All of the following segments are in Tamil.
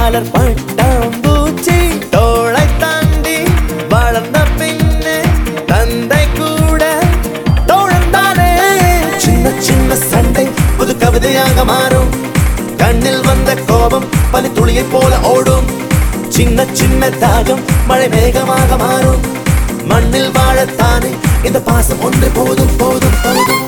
கலர் பட்டாம்பூச்சி தோளை தாண்டி வளர்ந்த பின்னே தந்தை கூட தோழந்தானே சின்ன சின்ன சண்டை புது கவிதையாக மாறும் கண்ணில் வந்த கோபம் பனி துளியை போல ஓடும் சின்ன சின்ன தாகம் மழை மேகமாக மாறும் மண்ணில் வாழத்தானே இந்த பாசம் ஒன்று போதும் போதும் போதும்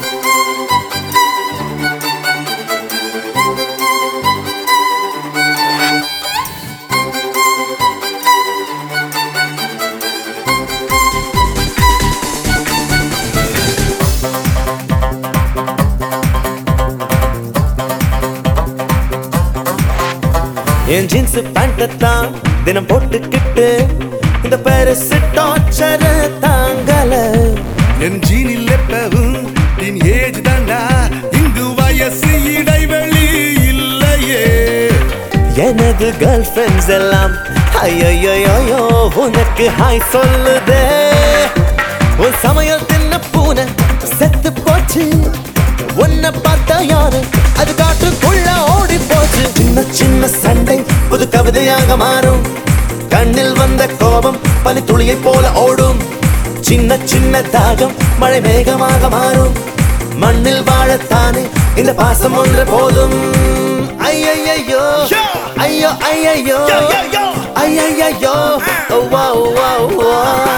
என் ஜீன்ஸ் பேண்ட் தான் தினம் போட்டுக்கிட்டு இந்த பெருசு டார்ச்சர தாங்கல என் ஜீனில் எப்பவும் என் ஏஜ் தாண்டா இங்கு வயசு இடைவெளி இல்லையே எனது கேர்ள் ஃப்ரெண்ட்ஸ் எல்லாம் ஐயோ உனக்கு ஹாய் சொல்லுதே உன் சமையல் தின்ன பூனை செத்து போச்சு உன்னை பார்த்தா யாரு அது காட்டுக்குள்ள ஓடி போச்சு சின்ன சின்ன சண்டை புது கவிதையாக மாறும் கண்ணில் வந்த கோபம் பனி துளியை போல ஓடும் சின்ன சின்ன தாகம் மழை மேகமாக மாறும் மண்ணில் வாழத்தானே இந்த பாசம் ஒன்று போதும் ஐயையோ Yo! ஐயோ ஐயையோ Yo, yo, yo! ஐயையோ வா வா வா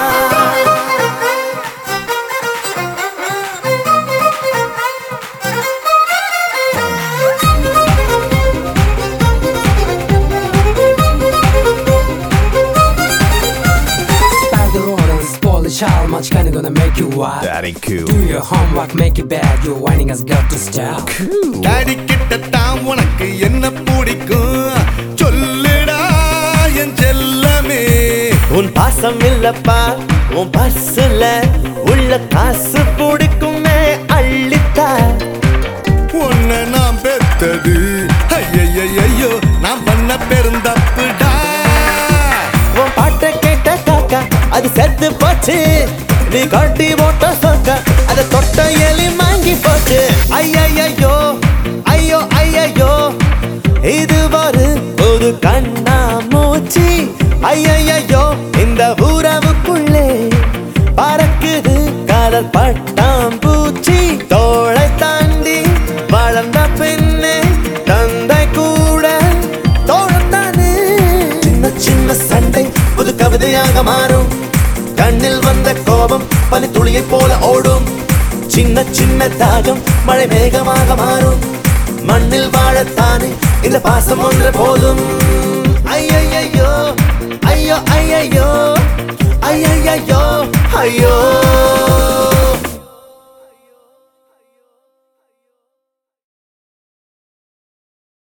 Spare the road and spoil the child Much kinda gonna make you wild That ain't cool. Do your homework, make it bad Your whining has got to stop daddy கிட்டத்தான் உனக்கு என்ன பிடிக்கும் சொல்லுடா என் செல்லமே உன் பாசம் இல்லப்பா உன் பர்சுல உள்ள காசு பிடிக்குமே அள்ளித்தா உன்னை நான் பெத்தது ஐயையோ நான் பண்ண பெருந்தப்புடா உன் பாட்டை கேட்ட காக்கா அது செத்து போச்சு நீ காட்டி போட்ட சொக்க அதை தொட்ட எலி வாங்கி போச்சு ஐயையோ ஐயோ ஐயையோ இது ஒரு புது கண்ணா மூச்சி ஐயையோ இந்த உறவுக்குள்ளே பறக்குது கலர் பட்டாம்பூச்சி தோளை தாண்டி வளர்ந்த பின்னே தந்தை கூட தோழத்தானே சின்ன சின்ன சண்டை புது கவிதையாக மாறும் கண்ணில் வந்த கோபம் பனி துளியை போல ஓடும் சின்ன சின்ன தாகம் மழை மேகமாக மாறும் மண்ணில் வாழத்தானே இந்த பாசம் ஒன்று போதும் ஐயையோ ஐயோ ஐயையோ ஐயையோ ஐயோ